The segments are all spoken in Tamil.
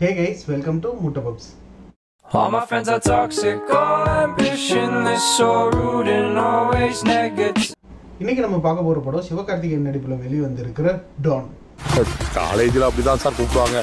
ஹே கைஸ் வெல்கம் டு முட்டை puffs All my friends are toxic, all ambitionless, so rude and always negative. இன்னைக்கு நம்ம பார்க்க போற படம் சிவகார்த்திகேயன் நடிப்பில் வெளிவந்திருக்கிற டான் காலேஜில் அப்படிதான் சார் கூப்பிடுவாங்க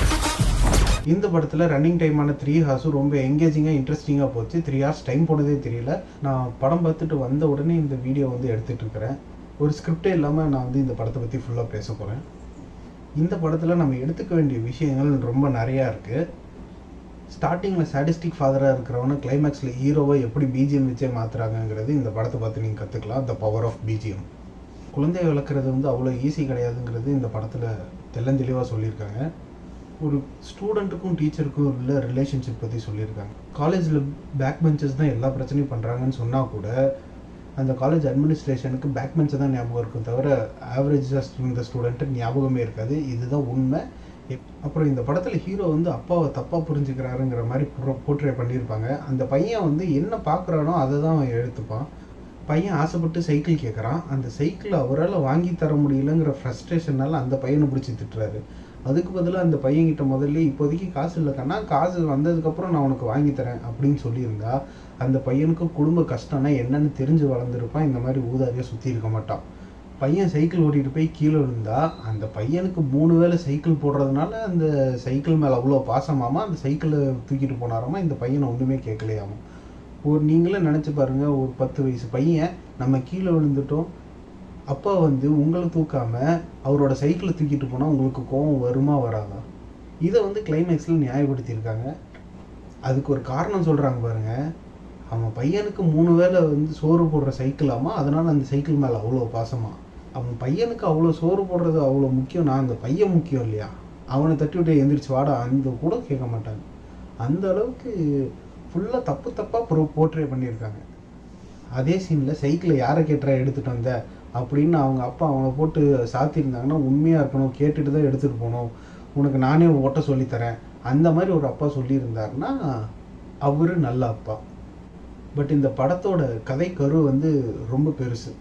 இந்த படத்தில் ரன்னிங் டைமான த்ரீ ஹார்ஸும் ரொம்ப எங்கேஜிங்காக இன்ட்ரெஸ்டிங்காக போச்சு த்ரீ ஹார்ஸ் டைம் போனதே தெரியல நான் படம் பார்த்துட்டு வந்த உடனே இந்த வீடியோ வந்து எடுத்துட்டு இருக்கிறேன் ஒரு ஸ்கிரிப்டே இல்லாமல் நான் வந்து இந்த படத்தை பற்றி ஃபுல்லாக பேச போகிறேன் இந்த படத்தில் நம்ம எடுத்துக்க வேண்டிய விஷயங்கள் ரொம்ப நிறையா இருக்குது ஸ்டார்டிங்கில் சாடிஸ்டிக் ஃபாதராக இருக்கிறவன கிளைமேக்ஸில் ஹீரோவை எப்படி பிஜிஎம் வச்சே மாற்றுறாங்கங்கிறது இந்த படத்தை பார்த்து நீங்கள் கற்றுக்கலாம் த பவர் ஆஃப் பிஜிஎம் குழந்தைய வளர்க்குறது வந்து அவ்வளோ ஈஸி கிடையாதுங்கிறது இந்த படத்தில் தெள்ளந்தெளிவாக சொல்லியிருக்காங்க ஒரு ஸ்டூடெண்ட்டுக்கும் டீச்சருக்கும் உள்ள ரிலேஷன்ஷிப் பற்றி சொல்லியிருக்காங்க காலேஜில் பேக் பெஞ்சஸ் தான் எல்லா பிரச்சனையும் பண்ணுறாங்கன்னு சொன்னால் கூட அந்த காலேஜ் அட்மினிஸ்ட்ரேஷனுக்கு பேக் பெஞ்சை தான் ஞாபகம் இருக்கும் தவிர ஆவரேஜாக இருந்த ஸ்டூடெண்ட்டு ஞாபகமே இருக்காது இதுதான் உண்மை எப்- அப்புறம் இந்த படத்தில் ஹீரோ வந்து அப்பாவை தப்பாக புரிஞ்சுக்கிறாருங்கிற மாதிரி போர்ட்ரே பண்ணியிருப்பாங்க அந்த பையன் வந்து என்ன பார்க்குறானோ அதை தான் அவன் எடுத்துப்பான் பையன் ஆசைப்பட்டு சைக்கிள் கேட்குறான் அந்த சைக்கிள் அவரால் வாங்கி தர முடியலங்கிற ஃப்ரஸ்ட்ரேஷனால அந்த பையனை பிடிச்சி திட்டுறாரு அதுக்கு பதிலாக அந்த பையன்கிட்ட முதல்ல இப்போதைக்கு காசு இல்லை கண்ணா காசு வந்ததுக்கப்புறம் நான் உனக்கு வாங்கி தரேன் அப்படின்னு சொல்லியிருந்தா அந்த பையனுக்கு குடும்ப கஷ்டம்னா என்னன்னு தெரிஞ்சு வளர்ந்துருப்பான் இந்த மாதிரி ஊதாரியாக சுற்றி இருக்க மாட்டான் பையன் சைக்கிள் ஓட்டிட்டு போய் கீழே விழுந்தா அந்த பையனுக்கு மூணு வேளை சைக்கிள் போடுறதுனால அந்த சைக்கிள் மேலே அவ்வளோ பாசமாமா அந்த சைக்கிளை தூக்கிட்டு போனாராமா இந்த பையனை ஒன்றுமே கேட்கலையாமா ஒரு நீங்களே நினச்சி பாருங்க ஒரு பத்து வயசு பையன் நம்ம கீழே விழுந்துட்டோம் அப்பா வந்து உங்களை தூக்காம அவரோட சைக்கிளை தூக்கிட்டு போனால் உங்களுக்கு கோவம் வருமா வராதா இதை வந்து கிளைமேக்ஸில் நியாயப்படுத்தியிருக்காங்க அதுக்கு ஒரு காரணம் சொல்கிறாங்க பாருங்க அவன் பையனுக்கு மூணு வேளை வந்து சோறு போடுற சைக்கிளாமா அதனால அந்த சைக்கிள் மேலே அவ்வளோ பாசமா அவன் பையனுக்கு அவ்வளோ சோறு போடுறது அவ்வளோ முக்கியம் நான் அந்த பையன் முக்கியம் இல்லையா அவனை தட்டி விட்டு எந்திரிச்சு வாடா அந்த கூட கேட்க மாட்டாங்க அந்த அளவுக்கு ஃபுல்லாக தப்பு தப்பாக ப்ரோ போர்ட்ரே பண்ணியிருக்காங்க அதே சீனில் சைக்கிளை யாரை கேட்டுறா எடுத்துகிட்டு வந்த அப்படின்னு அவங்க அப்பா அவனை போட்டு சாத்தியிருந்தாங்கன்னா உண்மையாக இருக்கணும் கேட்டுட்டு தான் எடுத்துகிட்டு போகணும் உனக்கு நானே ஓட்ட சொல்லித்தரேன் அந்த மாதிரி ஒரு அப்பா சொல்லியிருந்தாருன்னா அவரு நல்ல அப்பா பட் இந்த படத்தோட கதை கரு வந்து ரொம்ப பெருசு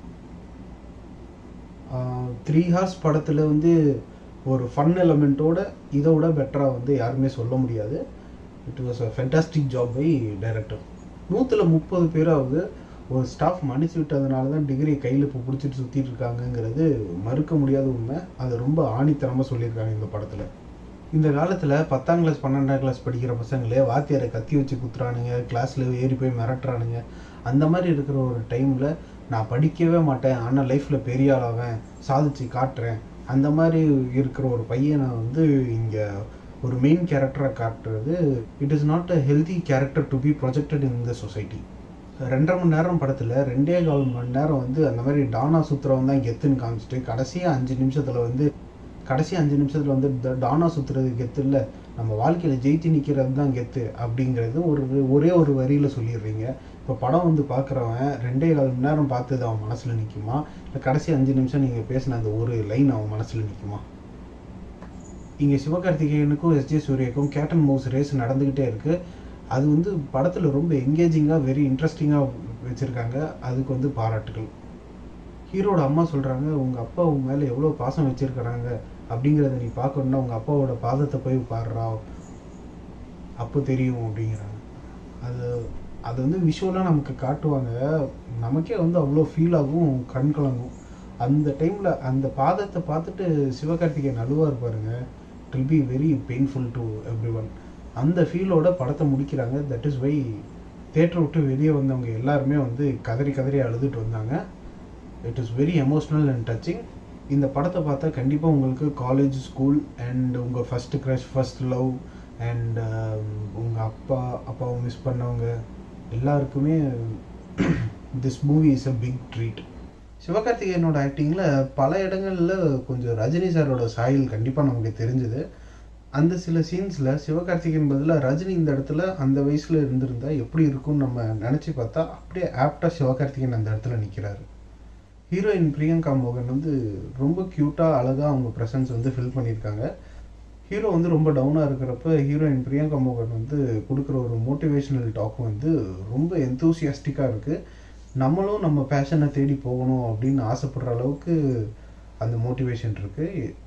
த்ரீ ஹார்ஸ் படத்தில் வந்து ஒரு ஃபன் எலமெண்ட்டோட இதை விட பெட்டராக வந்து யாருமே சொல்ல முடியாது it was a fantastic job by director நூற்றில் முப்பது பேராவது ஒரு ஸ்டாஃப் மன்னிச்சு விட்டதுனால தான் டிகிரி கையில் இப்போ பிடிச்சிட்டு சுற்றிட்டு இருக்காங்கங்கிறது மறுக்க முடியாத உண்மை அது ரொம்ப ஆணித்தனமாக சொல்லியிருக்காங்க இந்த படத்தில் இந்த காலத்தில் பத்தாம் கிளாஸ் பன்னெண்டாம் கிளாஸ் படிக்கிற பசங்களே வாத்தியாரை கத்தி வச்சு குத்துறானுங்க கிளாஸில் ஏறி போய் மிரட்டுறானுங்க அந்த மாதிரி இருக்கிற ஒரு டைமில் நான் படிக்கவே மாட்டேன் ஆனால் லைஃப்பில் பெரிய ஆளாவேன் சாதிச்சு காட்டுறேன் அந்த மாதிரி இருக்கிற ஒரு பையனை வந்து இங்கே ஒரு மெயின் கேரக்டரை காட்டுறது it is not a healthy character to be projected in the society ரெண்டரை மணி நேரம் படத்தில் ரெண்டே கால் மணி நேரம் வந்து அந்த மாதிரி டானா சுத்துறவன் தான் கெத்துன்னு காமிச்சிட்டு கடைசியாக அஞ்சு நிமிஷத்தில் வந்து கடைசி அஞ்சு நிமிஷத்தில் வந்து ட- டானா சுற்றுறது கெத்து இல்லை நம்ம வாழ்க்கையில் ஜெயித்து நிற்கிறது தான் கெத்து அப்படிங்கிறது ஒரு ஒரே ஒரு வரியில் சொல்லிடுறீங்க இப்போ படம் வந்து பார்க்குறவன் ரெண்டே கால் மணி நேரம் பார்த்தது அவன் மனசில் நிற்குமா இல்லை கடைசி அஞ்சு நிமிஷம் நீங்கள் பேசின அந்த ஒரு லைன் அவன் மனசில் நிற்குமா இங்கே சிவகார்த்திகேயனுக்கும் எஸ்ஜே சூர்யாவுக்கும் கேட் அண்ட் மவுஸ் ரேஸ் நடந்துக்கிட்டே இருக்குது அது வந்து படத்தில் ரொம்ப எங்கேஜிங்காக வெரி இன்ட்ரெஸ்டிங்காக வச்சுருக்காங்க அதுக்கு வந்து பாராட்டுகள் ஹீரோட அம்மா சொல்கிறாங்க உங்கள் அப்பா உன் மேலே எவ்வளோ பாசம் வச்சுருக்கிறாங்க அப்படிங்கிறத நீ பார்க்கணுன்னா உங்கள் அப்பாவோட பாதத்தை போய் பாடுறா அப்போ தெரியும் அப்படிங்கிறாங்க அது அது வந்து விஷுவலாக நமக்கு காட்டுவாங்க நமக்கே வந்து அவ்வளோ ஃபீல் ஆகும் கண் கலங்கும் அந்த டைமில் அந்த பாதத்தை பார்த்துட்டு சிவகார்த்திகேயன் அழுவார் பாருங்க it will be very painful to every one அந்த ஃபீலோட படத்தை முடிக்கிறாங்க தட் இஸ் வை தேட்டரை விட்டு வெளியே வந்தவங்க எல்லாருமே வந்து கதறி கதறி அழுதுட்டு வந்தாங்க it is very emotional and touching இந்த படத்தை பார்த்தா கண்டிப்பாக உங்களுக்கு காலேஜ் ஸ்கூல் அண்ட் உங்கள் first crush first love and உங்கள் அப்பா அப்பாவை மிஸ் பண்ணவங்க எல்லாருக்குமே this movie is a big treat சிவகார்த்திகேயனோட ஆக்டிங்கில் பல இடங்களில் கொஞ்சம் ரஜினி சாரோட சாயல் கண்டிப்பாக நமக்கு தெரிஞ்சுது அந்த சில சீன்ஸில் சிவகார்த்திகேயன் பதிலாக ரஜினி இந்த இடத்துல அந்த வயசில் இருந்திருந்தா எப்படி இருக்கும்னு நம்ம நினச்சி பார்த்தா அப்படியே ஆப்டாக சிவகார்த்திகேயன் அந்த இடத்துல நிற்கிறாரு ஹீரோயின் பிரியங்கா மோகன் வந்து ரொம்ப க்யூட்டாக அழகாக அவங்க ப்ரெசன்ஸ் வந்து ஃபில் பண்ணியிருக்காங்க ஹீரோ வந்து ரொம்ப டவுனாக இருக்கிறப்ப ஹீரோயின் பிரியங்கா மோகன் வந்து கொடுக்குற ஒரு மோட்டிவேஷனல் டாக் வந்து ரொம்ப எந்தூசியாஸ்டிக்காக இருக்குது நம்மளும் நம்ம பேஷனை தேடி போகணும் அப்படின்னு ஆசைப்படுற அளவுக்கு அந்த மோட்டிவேஷன் இருக்குது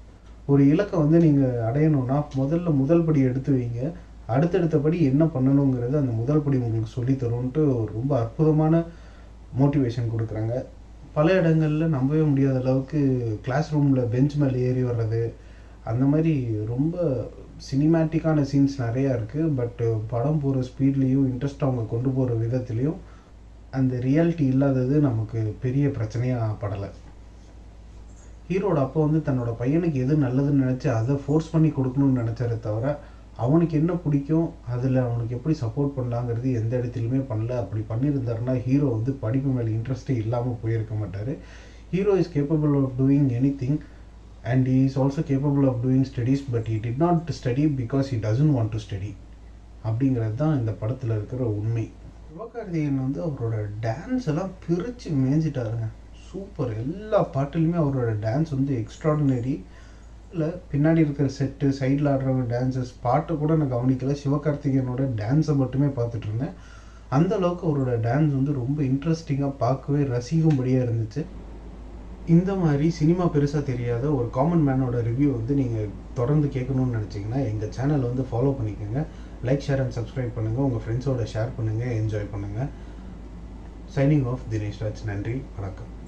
ஒரு இலக்கை வந்து நீங்கள் அடையணும்னா முதல்ல முதல் படி எடுத்து வைங்க அடுத்தடுத்தபடி என்ன பண்ணணுங்கிறது அந்த முதல் படி உங்களுக்கு சொல்லி தரும்ன்ட்டு ஒரு ரொம்ப அற்புதமான மோட்டிவேஷன் கொடுக்குறாங்க பல இடங்களில் நம்பவே முடியாத அளவுக்கு கிளாஸ் ரூமில் பெஞ்ச் மேலே ஏறி வர்றது அந்த மாதிரி ரொம்ப சினிமேட்டிக்கான சீன்ஸ் நிறையா இருக்குது பட் படம் போகிற ஸ்பீட்லேயும் இன்ட்ரெஸ்ட் அவங்க கொண்டு போகிற விதத்துலேயும் அந்த ரியாலிட்டி இல்லாதது நமக்கு பெரிய பிரச்சனையாக படலை ஹீரோட அப்பா வந்து தன்னோட பையனுக்கு எது நல்லதுன்னு நினச்சி அதை ஃபோர்ஸ் பண்ணி கொடுக்கணும்னு நினச்சாரே தவிர அவனுக்கு என்ன பிடிக்கும் அதில் அவனுக்கு எப்படி சப்போர்ட் பண்ணலாங்கிறது எந்த இடத்துலையுமே பண்ணல அப்படி பண்ணியிருந்தாருன்னா ஹீரோ வந்து படிப்பு மேலே இன்ட்ரெஸ்ட்டே இல்லாமல் போயிருக்க மாட்டார் hero is capable of doing any thing and he is also capable of doing studies but he did not study because he doesn't want to study அப்படிங்கிறது தான் இந்த படத்தில் இருக்கிற உண்மை சிவகார்த்திகேயன் வந்து அவரோட டான்ஸ் எல்லாம் பிரித்து மேய்ஞ்சிட்டாருங்க சூப்பர் எல்லா பாட்டுலையுமே அவரோட டான்ஸ் வந்து எக்ஸ்ட்ராடினரி இல்லை பின்னாடி இருக்கிற செட்டு சைடில் ஆடுறவங்க டான்சஸ் பாட்டை கூட நான் கவனிக்கல சிவகார்த்திகேயனோட டான்ஸை மட்டுமே பார்த்துட்டு இருந்தேன் அந்த அளவுக்கு அவரோட டான்ஸ் வந்து ரொம்ப இன்ட்ரெஸ்டிங்காக பார்க்கவே ரசிக்கும்படியாக இருந்துச்சு இந்த மாதிரி சினிமா பெருசாக தெரியாத ஒரு காமன் மேனோட ரிவ்யூ வந்து நீங்கள் தொடர்ந்து கேட்கணும்னு நினச்சிங்கன்னா எங்கள் சேனலை வந்து ஃபாலோ பண்ணிக்கோங்க லைக் ஷேர் அண்ட் சப்ஸ்கிரைப் பண்ணுங்கள் உங்கள் ஃப்ரெண்ட்ஸோட ஷேர் பண்ணுங்கள் என்ஜாய் பண்ணுங்கள் சைனிங் ஆஃப் தினேஷ் ராஜ் நன்றி வணக்கம்